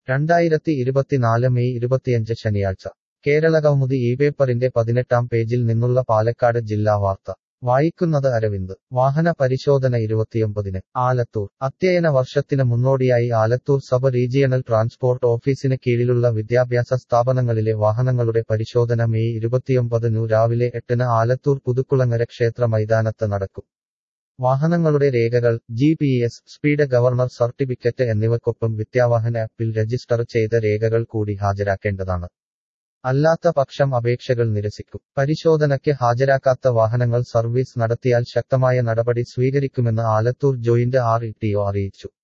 രണ്ടായിരത്തി ഇരുപത്തിനാല് മെയ് ഇരുപത്തിയഞ്ച് ശനിയാഴ്ച കേരളകൗമുദി ഈ പേപ്പറിന്റെ പതിനെട്ടാം പേജിൽ നിന്നുള്ള പാലക്കാട് ജില്ലാ വാർത്ത വായിക്കുന്നത് അരവിന്ദ് വാഹന പരിശോധന ഇരുപത്തിയൊമ്പതിന് ആലത്തൂർ അധ്യയന വർഷത്തിന് മുന്നോടിയായി ആലത്തൂർ സബ് റീജിയണൽ ട്രാൻസ്പോർട്ട് ഓഫീസിന് കീഴിലുള്ള വിദ്യാഭ്യാസ സ്ഥാപനങ്ങളിലെ വാഹനങ്ങളുടെ പരിശോധന മെയ് ഇരുപത്തിയൊമ്പതിനു രാവിലെ എട്ടിന് ആലത്തൂർ പുതുക്കുളങ്ങര ക്ഷേത്ര മൈതാനത്ത് നടക്കും വാഹനങ്ങളുടെ രേഖകൾ G P S speed governor certificate എന്നിവയ്ക്കൊപ്പം വിദ്യാവാഹന ആപ്പിൽ രജിസ്റ്റർ ചെയ്ത രേഖകൾ കൂടി ഹാജരാക്കേണ്ടതാണ് അല്ലാത്ത പക്ഷം അപേക്ഷകൾ നിരസിക്കും പരിശോധനയ്ക്ക് ഹാജരാക്കാത്ത വാഹനങ്ങൾ സർവീസ് നടത്തിയാൽ ശക്തമായ നടപടി സ്വീകരിക്കുമെന്ന് ആലത്തൂർ ജോയിന്റ് ആർ അറിയിച്ചു